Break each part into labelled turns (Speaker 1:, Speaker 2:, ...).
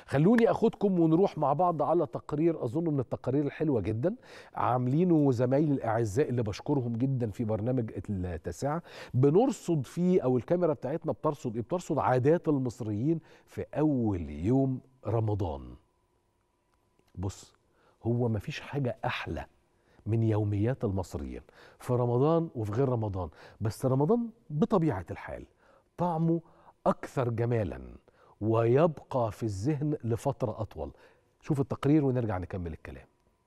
Speaker 1: خلوني اخدكم ونروح مع بعض على تقرير اظن من التقارير الحلوه جدا عاملينه زمايلي الاعزاء اللي بشكرهم جدا في برنامج التاسعه بنرصد فيه او الكاميرا بتاعتنا بترصد ايه بترصد عادات المصريين في اول يوم رمضان بص هو مفيش حاجه احلى من يوميات المصريين في رمضان وفي غير رمضان بس رمضان بطبيعه الحال طعمه اكثر جمالا ويبقى في الذهن لفتره اطول شوف التقرير ونرجع نكمل الكلام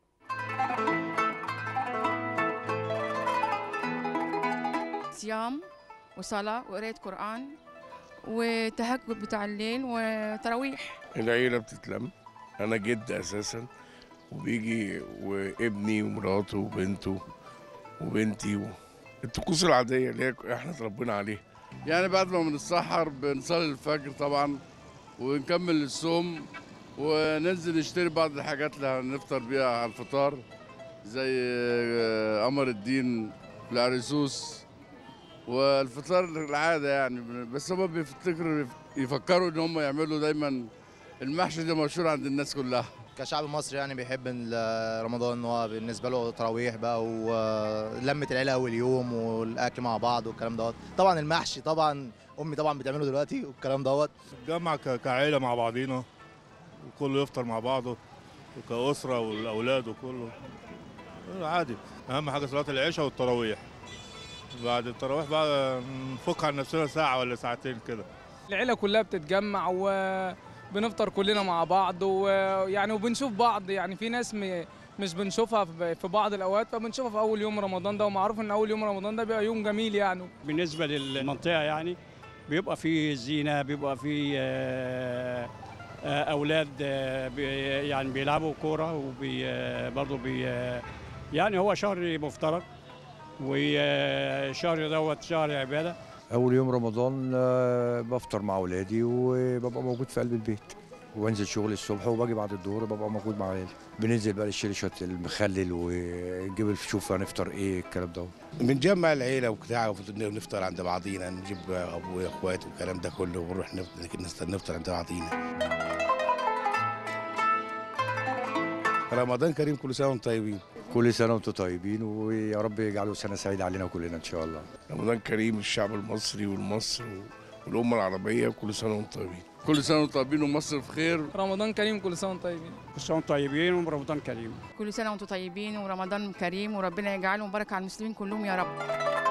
Speaker 2: صيام وصلاة وقراية قرآن وتهجد بتاع الليل وتراويح
Speaker 3: العيلة بتتلم أنا جد أساسا وبيجي وابني ومراته وبنته وبنتي و... الطقوس العادية اللي هي احنا اتربينا عليها
Speaker 4: يعني بعد ما بنتسحر بنصلي الفجر طبعا ونكمل الصوم وننزل نشتري بعض الحاجات اللي هنفطر بيها على الفطار زي آه، قمر الدين العريسوس والفطار العادة يعني بس هم بيفتكروا يفكروا ان هم يعملوا دايما المحشي ده مشهور عند الناس كلها
Speaker 5: كشعب مصري يعني بيحب ال- رمضان ان هو بالنسبه له تراويح بقى ولمه العيله اول يوم والاكل مع بعض والكلام دوت طبعا المحشي طبعا امي طبعا بتعمله دلوقتي والكلام دوت
Speaker 6: نتجمع ك- كعيلة مع بعضينا وكله يفطر مع بعضه كأسرة والأولاد وكله عادي أهم حاجة صلاة العشاء والتراويح بعد التراويح بقى نفك عن نفسنا ساعة ولا ساعتين كده
Speaker 7: العيلة كلها بتتجمع وبنفطر كلنا مع بعض ويعني وبنشوف بعض يعني في ناس م- مش بنشوفها في في بعض الأوقات فبنشوفها في أول يوم رمضان ده ومعروف إن أول يوم رمضان ده بيبقى يوم جميل يعني
Speaker 8: بالنسبة للمنطقة يعني بيبقى في زينة بيبقى في آه، آه، أولاد آه، بي- يعني بيلعبوا كورة وبرضه بي آه، يعني هو شهر مفترض وشهر دوت شهر عبادة
Speaker 9: أول يوم رمضان آه، بفطر مع أولادي وببقى موجود في قلب البيت وانزل شغل الصبح وباجي بعد الظهر ببقى موجود مع عيالي بننزل بقى نشتري شويه المخلل ونجيب نشوف هنفطر ايه الكلام ده
Speaker 10: بنجمع العيله وبتاع ونفطر عند بعضينا نجيب ابويا واخواتي والكلام ده كله ونروح نفطر نفطر عند بعضينا رمضان كريم كل سنه وانتم طيبين
Speaker 9: كل سنه وانتم طيبين ويا رب يجعله سنه سعيده علينا كلنا ان شاء الله
Speaker 3: رمضان كريم الشعب المصري والمصر والأمة العربية كل سنة وانتم طيبين
Speaker 4: كل سنة وانتم طيبين ومصر بخير
Speaker 7: رمضان كريم كل سنة وانتم طيبين
Speaker 8: كل سنة وانتم طيبين ورمضان كريم
Speaker 2: كل سنة وانتم طيبين ورمضان كريم وربنا يجعله مبارك على المسلمين كلهم يا رب